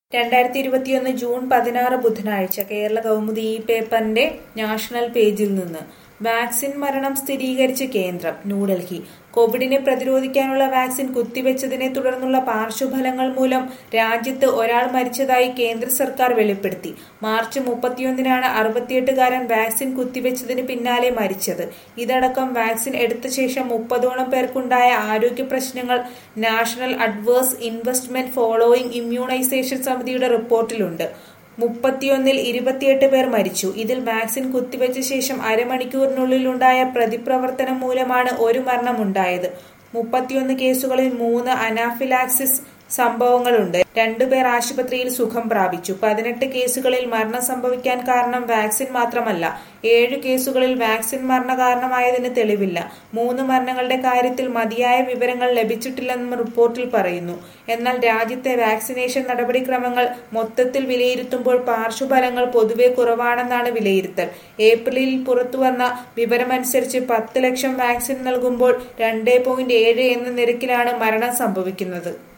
രണ്ടായിരത്തി ഇരുപത്തിയൊന്ന് ജൂൺ പതിനാറ് ബുധനാഴ്ച കേരള കൗമുദി ഈ പേപ്പറിന്റെ നാഷണൽ പേജിൽ നിന്ന് വാക്സിൻ മരണം സ്ഥിരീകരിച്ച് കേന്ദ്രം ന്യൂഡൽഹി കോവിഡിനെ പ്രതിരോധിക്കാനുള്ള വാക്സിൻ കുത്തിവെച്ചതിനെ തുടർന്നുള്ള പാർശ്വഫലങ്ങൾ മൂലം രാജ്യത്ത് ഒരാൾ മരിച്ചതായി കേന്ദ്ര സർക്കാർ വെളിപ്പെടുത്തി മാർച്ച് മുപ്പത്തിയൊന്നിനാണ് അറുപത്തിയെട്ടുകാരൻ വാക്സിൻ കുത്തിവെച്ചതിന് പിന്നാലെ മരിച്ചത് ഇതടക്കം വാക്സിൻ എടുത്ത ശേഷം മുപ്പതോളം പേർക്കുണ്ടായ ആരോഗ്യ പ്രശ്നങ്ങൾ national adverse investment following immunization സമിതിയുടെ റിപ്പോർട്ടിലുണ്ട് മുപ്പത്തിയൊന്നിൽ ഇരുപത്തിയെട്ട് പേർ മരിച്ചു ഇതിൽ വാക്സിൻ കുത്തിവെച്ച ശേഷം അരമണിക്കൂറിനുള്ളിലുണ്ടായ പ്രതിപ്രവർത്തനം മൂലമാണ് ഒരു മരണമുണ്ടായത് മുപ്പത്തിയൊന്ന് കേസുകളിൽ മൂന്ന് അനാഫിലാക്സിസ് സംഭവങ്ങളുണ്ട് രണ്ടുപേർ ആശുപത്രിയിൽ സുഖം പ്രാപിച്ചു പതിനെട്ട് കേസുകളിൽ മരണം സംഭവിക്കാൻ കാരണം വാക്സിൻ മാത്രമല്ല ഏഴ് കേസുകളിൽ വാക്സിൻ മരണ കാരണമായതിന് തെളിവില്ല മൂന്ന് മരണങ്ങളുടെ കാര്യത്തിൽ മതിയായ വിവരങ്ങൾ ലഭിച്ചിട്ടില്ലെന്നും റിപ്പോർട്ടിൽ പറയുന്നു എന്നാൽ രാജ്യത്തെ വാക്സിനേഷൻ നടപടിക്രമങ്ങൾ മൊത്തത്തിൽ വിലയിരുത്തുമ്പോൾ പാർശ്വഫലങ്ങൾ പൊതുവെ കുറവാണെന്നാണ് വിലയിരുത്തൽ ഏപ്രിലിൽ പുറത്തുവന്ന വിവരമനുസരിച്ച് പത്ത് ലക്ഷം വാക്സിൻ നൽകുമ്പോൾ രണ്ടേ പോയിന്റ് ഏഴ് എന്ന നിരക്കിലാണ് മരണം സംഭവിക്കുന്നത്